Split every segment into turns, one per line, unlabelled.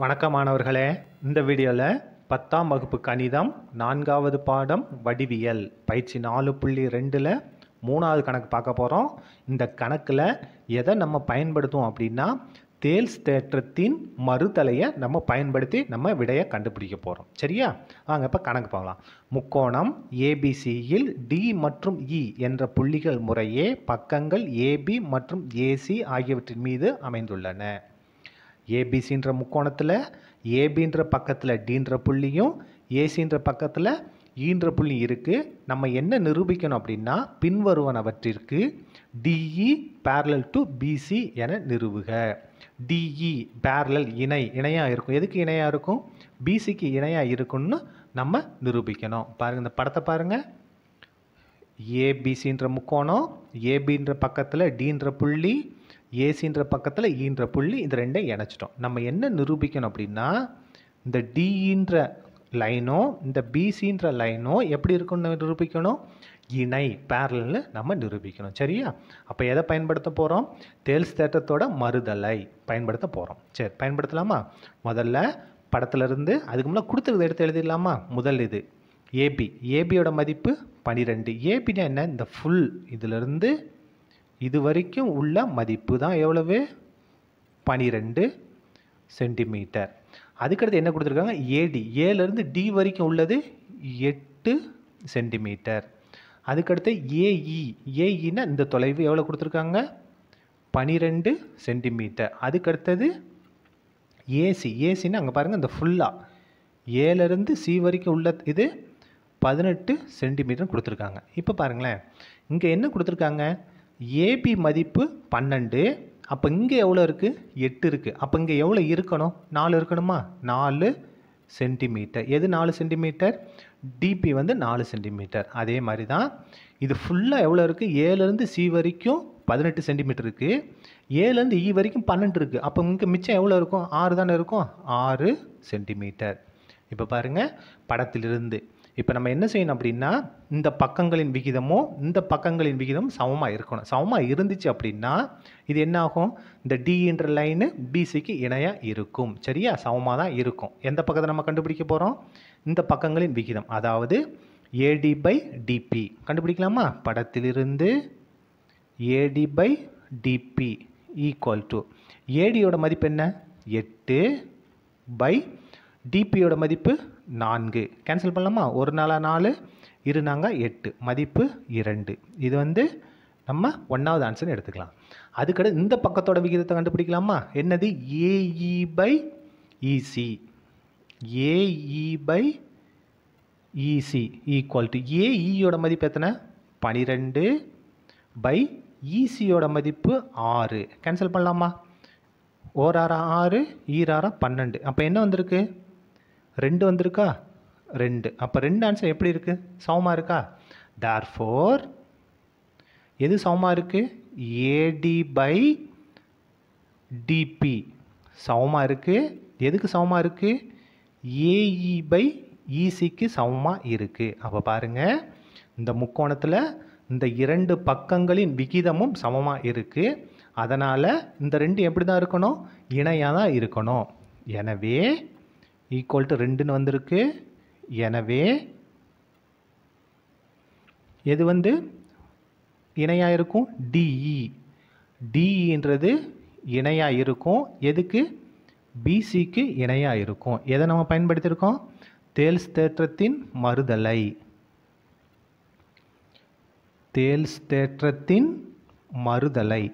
வணக்கம் மாணவர்களே இந்த வீடியோவில் பத்தாம் வகுப்பு கணிதம் நான்காவது பாடம் வடிவியல் பயிற்சி நாலு புள்ளி ரெண்டில் மூணாவது கணக்கு பார்க்க போகிறோம் இந்த கணக்கில் எதை நம்ம பயன்படுத்துவோம் அப்படின்னா தேல்ஸ் தேற்றத்தின் மறுதலையை நம்ம பயன்படுத்தி நம்ம விடையை கண்டுபிடிக்க போகிறோம் சரியா வாங்க இப்போ கணக்கு பார்க்கலாம் முக்கோணம் ஏபிசியில் டி மற்றும் இ என்ற புள்ளிகள் முறையே பக்கங்கள் ஏபி மற்றும் ஏசி ஆகியவற்றின் மீது அமைந்துள்ளன ஏபிசின்ற முக்கோணத்தில் ஏபின்ற பக்கத்தில் டீன்ற புள்ளியும் ஏசின்ற பக்கத்தில் ஈன்ற புள்ளி இருக்குது நம்ம என்ன நிரூபிக்கணும் அப்படின்னா பின்வருவனவற்றிற்கு டிஇ பேரலல் டு பிசி என நிறுவுக டிஇ பேரலல் இணை இணையாக இருக்கும் எதுக்கு இணையாக இருக்கும் பிசிக்கு இணையாக இருக்குன்னு நம்ம நிரூபிக்கணும் பாருங்கள் இந்த படத்தை பாருங்கள் ஏபிசின்ற முக்கோணம் ஏபின்ற பக்கத்தில் டீன்ற புள்ளி ஏசின்ற பக்கத்தில் ஈன்ற புள்ளி இந்த ரெண்டையும் இணைச்சிட்டோம் நம்ம என்ன நிரூபிக்கணும் அப்படின்னா இந்த டின்ற லைனோ இந்த பிசின்ற லைனோ எப்படி இருக்குன்னு நிரூபிக்கணும் இணை பேரல்னு நம்ம நிரூபிக்கணும் சரியா அப்போ எதை பயன்படுத்த போகிறோம் தேல்ஸ் தேட்டத்தோட மறுதலை பயன்படுத்த போகிறோம் சரி பயன்படுத்தலாமா முதல்ல படத்துலேருந்து அதுக்கு முன்னாடி கொடுத்துருது எடுத்து எழுதிடலாமா முதல் இது ஏபி ஏபியோட மதிப்பு பன்னிரெண்டு ஏபினா என்ன இந்த ஃபுல் இதிலிருந்து இது வரைக்கும் உள்ள மதிப்பு தான் எவ்வளவு பனிரெண்டு சென்டிமீட்டர் அதுக்கடுத்து என்ன கொடுத்துருக்காங்க ஏடி ஏலேருந்து டி வரைக்கும் உள்ளது எட்டு சென்டிமீட்டர் அதுக்கடுத்து ஏஇ ஏஇன்னா இந்த தொலைவு எவ்வளோ கொடுத்துருக்காங்க பனிரெண்டு சென்டிமீட்டர் அதுக்கடுத்தது ஏசி ஏசின்னு அங்கே பாருங்கள் இந்த ஃபுல்லாக ஏலேருந்து சி வரைக்கும் உள்ள இது பதினெட்டு சென்டிமீட்டர் கொடுத்துருக்காங்க இப்போ பாருங்களேன் இங்கே என்ன கொடுத்துருக்காங்க ஏபி மதிப்பு பன்னெண்டு அப்போ இங்கே எவ்வளோ இருக்குது எட்டு இருக்குது அப்போ இங்கே எவ்வளோ இருக்கணும் நாலு இருக்கணுமா நாலு சென்டிமீட்டர் எது நாலு சென்டிமீட்டர் டிபி வந்து நாலு சென்டிமீட்டர் அதே மாதிரி தான் இது ஃபுல்லாக எவ்வளோ இருக்குது ஏழுலேருந்து சி வரைக்கும் பதினெட்டு சென்டிமீட்டர் இருக்குது ஏழுலேருந்து இ வரைக்கும் பன்னெண்டு இருக்குது அப்போ இங்கே மிச்சம் எவ்வளோ இருக்கும் ஆறு தானே இருக்கும் ஆறு சென்டிமீட்டர் இப்போ பாருங்கள் படத்திலிருந்து இப்போ நம்ம என்ன செய்யணும் அப்படின்னா இந்த பக்கங்களின் விகிதமும் இந்த பக்கங்களின் விகிதமும் சமமாக இருக்கணும் சமமாக இருந்துச்சு அப்படின்னா இது என்ன ஆகும் இந்த டின்ற லைனு பிசிக்கு இணையாக இருக்கும் சரியா சமமாக தான் இருக்கும் எந்த பக்கத்தை நம்ம கண்டுபிடிக்க போகிறோம் இந்த பக்கங்களின் விகிதம் அதாவது ஏடி பை டிபி கண்டுபிடிக்கலாமா படத்திலிருந்து AD by DB equal to ஏடியோட மதிப்பு என்ன எட்டு பை டிபியோட மதிப்பு நான்கு கேன்சல் பண்ணலாமா ஒரு நாளாக நாலு இரு நாங்கள் எட்டு மதிப்பு இரண்டு இது வந்து நம்ம ஒன்றாவது ஆன்சர் எடுத்துக்கலாம் அதுக்கடுத்து இந்த பக்கத்தோட விகிதத்தை கண்டுபிடிக்கலாமா என்னது AE by EC AE by EC equal to ஏஇயோட மதிப்பு எத்தனை பனிரெண்டு பை இசியோட மதிப்பு ஆறு கேன்சல் பண்ணலாமா ஓராரா ஆறு ஈராரா பன்னெண்டு அப்போ என்ன வந்திருக்கு ரெண்டு வந்திருக்கா ரெண்டு அப்போ ரெண்டு ஆன்சர் எப்படி இருக்குது சமமாக இருக்கா தேர் ஃபோர் எது சமமாக இருக்குது ஏடி பை டிபி சமமாக இருக்குது எதுக்கு சமமாக இருக்குது ஏஇ பை இசிக்கு சமமாக இருக்குது அப்போ பாருங்கள் இந்த முக்கோணத்தில் இந்த இரண்டு பக்கங்களின் விகிதமும் சமமாக இருக்குது அதனால் இந்த ரெண்டு எப்படி தான் இருக்கணும் இணையாக தான் இருக்கணும் எனவே ஈக்குவல் டு ரெண்டுன்னு வந்திருக்கு எனவே எது வந்து இணையாக இருக்கும் டிஇ டிஇன்றது இணையாக இருக்கும் எதுக்கு பிசிக்கு இணையாக இருக்கும் எதை நம்ம பயன்படுத்தியிருக்கோம் தேல்ஸ் தேற்றத்தின் மறுதலை தேல்ஸ் தேற்றத்தின் மறுதலை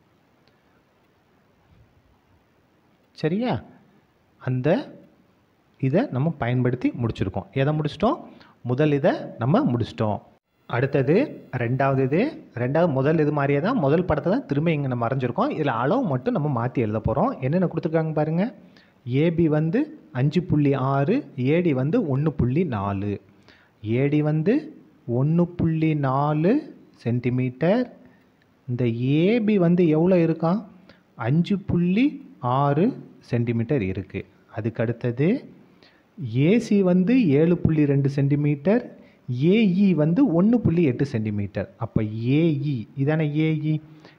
சரியா அந்த இதை நம்ம பயன்படுத்தி முடிச்சிருக்கோம் எதை முடிச்சிட்டோம் முதல் இதை நம்ம முடிச்சிட்டோம் அடுத்தது ரெண்டாவது இது ரெண்டாவது முதல் இது மாதிரியே தான் முதல் படத்தை தான் திரும்ப இங்கே நம்ம வரைஞ்சிருக்கோம் இதில் அளவு மட்டும் நம்ம மாற்றி எழுத போகிறோம் என்னென்ன கொடுத்துருக்காங்க பாருங்கள் ஏபி வந்து அஞ்சு புள்ளி ஆறு ஏடி வந்து ஒன்று புள்ளி நாலு ஏடி வந்து ஒன்று புள்ளி நாலு சென்டிமீட்டர் இந்த ஏபி வந்து எவ்வளோ இருக்கான் அஞ்சு புள்ளி ஆறு சென்டிமீட்டர் இருக்குது அதுக்கு அடுத்தது ஏசி வந்து ஏழு புள்ளி ரெண்டு சென்டிமீட்டர் ஏஇ வந்து ஒன்று புள்ளி எட்டு சென்டிமீட்டர் அப்போ ஏஇ இதான ஏஇ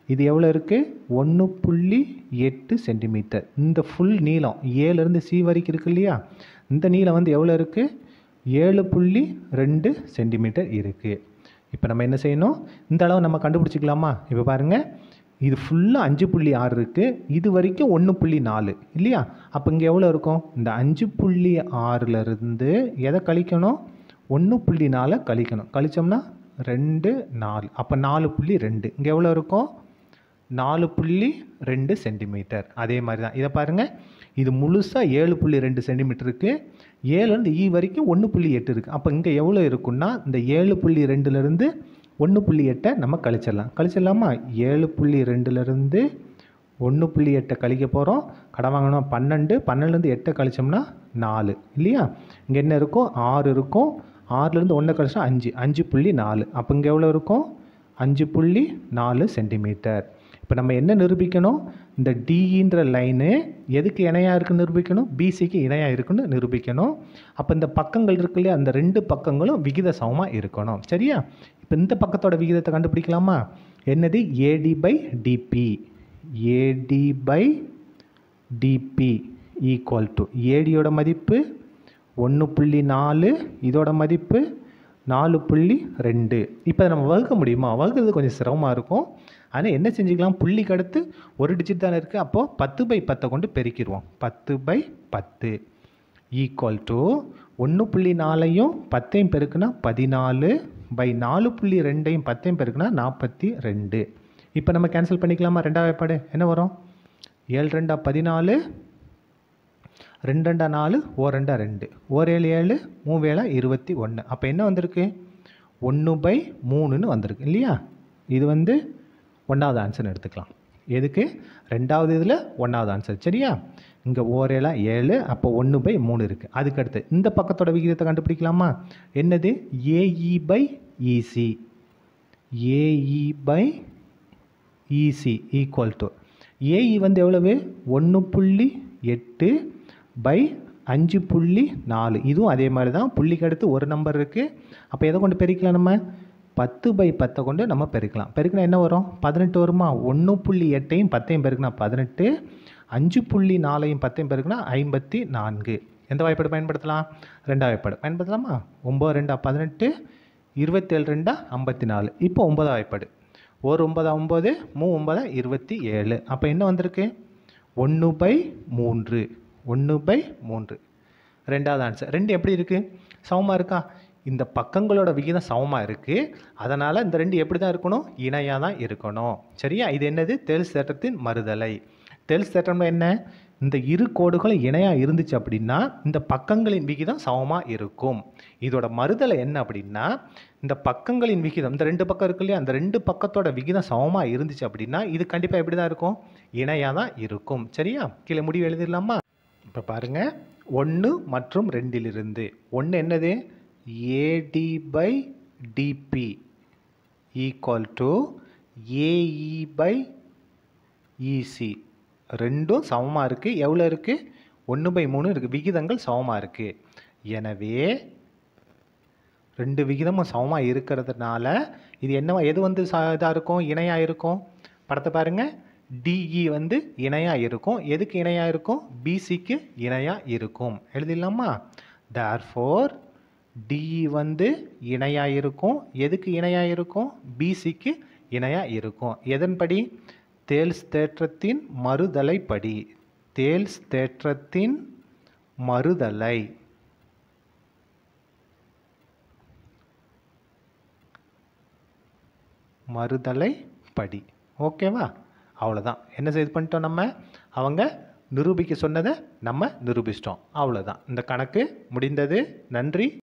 இது எவ்வளோ இருக்குது ஒன்று புள்ளி எட்டு சென்டிமீட்டர் இந்த ஃபுல் நீளம் ஏலேருந்து சி வரைக்கும் இருக்கு இல்லையா இந்த நீளம் வந்து எவ்வளோ இருக்குது ஏழு புள்ளி ரெண்டு சென்டிமீட்டர் இருக்குது இப்போ நம்ம என்ன செய்யணும் இந்த அளவு நம்ம கண்டுபிடிச்சிக்கலாமா இப்போ பாருங்கள் இது ஃபுல்லாக அஞ்சு புள்ளி ஆறு இருக்குது இது வரைக்கும் ஒன்று புள்ளி நாலு இல்லையா அப்போ இங்கே எவ்வளோ இருக்கும் இந்த அஞ்சு புள்ளி ஆறுலேருந்து எதை கழிக்கணும் ஒன்று புள்ளி நாலை கழிக்கணும் கழிச்சோம்னா ரெண்டு நாலு அப்போ நாலு புள்ளி ரெண்டு இங்கே எவ்வளோ இருக்கும் நாலு புள்ளி ரெண்டு சென்டிமீட்டர் அதே மாதிரி தான் இதை பாருங்கள் இது முழுசாக ஏழு புள்ளி ரெண்டு சென்டிமீட்டர் இருக்குது ஏழுலேருந்து ஈ வரைக்கும் ஒன்று புள்ளி எட்டு இருக்குது அப்போ இங்கே எவ்வளோ இருக்குன்னா இந்த ஏழு புள்ளி ரெண்டுலேருந்து ஒன்று புள்ளி எட்டை நம்ம கழிச்சிடலாம் கழிச்சிடலாமா ஏழு புள்ளி ரெண்டுலேருந்து ஒன்று புள்ளி எட்டை கழிக்க போகிறோம் கடன் வாங்கணும் பன்னெண்டு பன்னெண்டுலேருந்து எட்டை கழிச்சோம்னா நாலு இல்லையா இங்கே என்ன இருக்கும் ஆறு இருக்கும் ஆறுலேருந்து ஒன்றை கழிச்சா அஞ்சு அஞ்சு புள்ளி நாலு அப்போ இங்கே எவ்வளோ இருக்கும் அஞ்சு புள்ளி நாலு சென்டிமீட்டர் இப்போ நம்ம என்ன நிரூபிக்கணும் இந்த டின்ற லைனு எதுக்கு இணையாக இருக்குன்னு நிரூபிக்கணும் பிசிக்கு இணையாக இருக்குன்னு நிரூபிக்கணும் அப்போ இந்த பக்கங்கள் இருக்கு இல்லையா அந்த ரெண்டு பக்கங்களும் விகித சமமாக இருக்கணும் சரியா இப்போ இந்த பக்கத்தோட விகிதத்தை கண்டுபிடிக்கலாமா என்னது AD by DB AD by DB equal to ஏடியோட மதிப்பு ஒன்று புள்ளி நாலு இதோட மதிப்பு நாலு புள்ளி ரெண்டு இப்போ நம்ம வகுக்க முடியுமா வகுக்கிறது கொஞ்சம் சிரமமாக இருக்கும் ஆனால் என்ன செஞ்சுக்கலாம் புள்ளிக்கு அடுத்து ஒரு டிஜிட் தானே இருக்குது அப்போது பத்து பை பத்தை கொண்டு பெருக்கிடுவோம் பத்து பை பத்து ஈக்குவல் டு ஒன்று புள்ளி நாலையும் பத்தையும் பெருக்குனா பதினாலு பை நாலு புள்ளி ரெண்டையும் பத்தையும் பெருக்குனா நாற்பத்தி ரெண்டு இப்போ நம்ம கேன்சல் பண்ணிக்கலாமா ரெண்டாவது ஏற்பாடு என்ன வரும் ஏழு ரெண்டா பதினாலு ரெண்டு ரெண்டா நாலு ஓ ரெண்டா ரெண்டு ஓர் ஏழு ஏழு மூணு வேளை இருபத்தி ஒன்று அப்போ என்ன வந்திருக்கு ஒன்று பை மூணுன்னு வந்திருக்கு இல்லையா இது வந்து ஒன்றாவது ஆன்சர்னு எடுத்துக்கலாம் எதுக்கு ரெண்டாவது இதில் ஒன்றாவது ஆன்சர் சரியா இங்கே ஓரேலா ஏழு அப்போ ஒன்று பை மூணு இருக்குது அதுக்கு அடுத்து இந்த பக்கத்தோட விகிதத்தை கண்டுபிடிக்கலாமா என்னது AE by EC AE by EC equal to AE வந்து எவ்வளவு ஒன்று புள்ளி எட்டு பை அஞ்சு புள்ளி நாலு இதுவும் அதே மாதிரி தான் புள்ளிக்கு அடுத்து ஒரு நம்பர் இருக்குது அப்போ எதை கொண்டு பெருக்கலாம் நம்ம பத்து பை பத்தை கொண்டு நம்ம பெருக்கலாம் பெருக்கினா என்ன வரும் பதினெட்டு வருமா ஒன்று புள்ளி எட்டையும் பத்தையும் பெருக்கினா பதினெட்டு அஞ்சு புள்ளி நாலையும் பத்தையும் பெருக்கினா ஐம்பத்தி நான்கு எந்த வாய்ப்பாடு பயன்படுத்தலாம் ரெண்டாவது வாய்ப்பாடு பயன்படுத்தலாமா ஒம்பது ரெண்டா பதினெட்டு இருபத்தேழு ரெண்டா ஐம்பத்தி நாலு இப்போ ஒன்பதாம் வாய்ப்பாடு ஒரு ஒன்பதா ஒம்பது மூ ஒன்பதா இருபத்தி ஏழு அப்போ என்ன வந்திருக்கு ஒன்று பை மூன்று ஒன்று பை மூன்று ரெண்டாவது ஆன்சர் ரெண்டு எப்படி இருக்குது சமமாக இருக்கா இந்த பக்கங்களோட விகிதம் சமமாக இருக்குது அதனால் இந்த ரெண்டு எப்படி தான் இருக்கணும் இணையாக தான் இருக்கணும் சரியா இது என்னது தெல் சேற்றத்தின் மறுதலை தெல் சேற்றம்னா என்ன இந்த இரு கோடுகளும் இணையாக இருந்துச்சு அப்படின்னா இந்த பக்கங்களின் விகிதம் சமமாக இருக்கும் இதோட மறுதலை என்ன அப்படின்னா இந்த பக்கங்களின் விகிதம் இந்த ரெண்டு பக்கம் இருக்கு இல்லையா அந்த ரெண்டு பக்கத்தோட விகிதம் சமமாக இருந்துச்சு அப்படின்னா இது கண்டிப்பாக எப்படி தான் இருக்கும் இணையாக தான் இருக்கும் சரியா கீழே முடிவு எழுதிடலாமா இப்போ பாருங்கள் ஒன்று மற்றும் ரெண்டிலிருந்து ஒன்று என்னது AD by DB equal to AE by EC ரெண்டும் சமமாக இருக்குது எவ்வளோ இருக்குது ஒன்று பை மூணு இருக்குது விகிதங்கள் சமமாக இருக்குது எனவே ரெண்டு விகிதமும் சமமாக இருக்கிறதுனால இது என்னவா எது வந்து ச இதாக இருக்கும் இணையாக இருக்கும் படத்தை பாருங்கள் டிஇ வந்து இணையாக இருக்கும் எதுக்கு இணையாக இருக்கும் பிசிக்கு இணையாக இருக்கும் எழுதிடலாமா தேர் ஃபோர் டிஇ வந்து இணையாக இருக்கும் எதுக்கு இணையாக இருக்கும் பிசிக்கு இணையாக இருக்கும் எதன்படி தேல்ஸ் தேற்றத்தின் மறுதலைப்படி தேல்ஸ் தேற்றத்தின் மறுதலை மறுதலை படி ஓகேவா அவ்வளோதான் என்ன செய்து பண்ணிட்டோம் நம்ம அவங்க நிரூபிக்க சொன்னதை நம்ம நிரூபிச்சிட்டோம் அவ்வளோதான் இந்த கணக்கு முடிந்தது நன்றி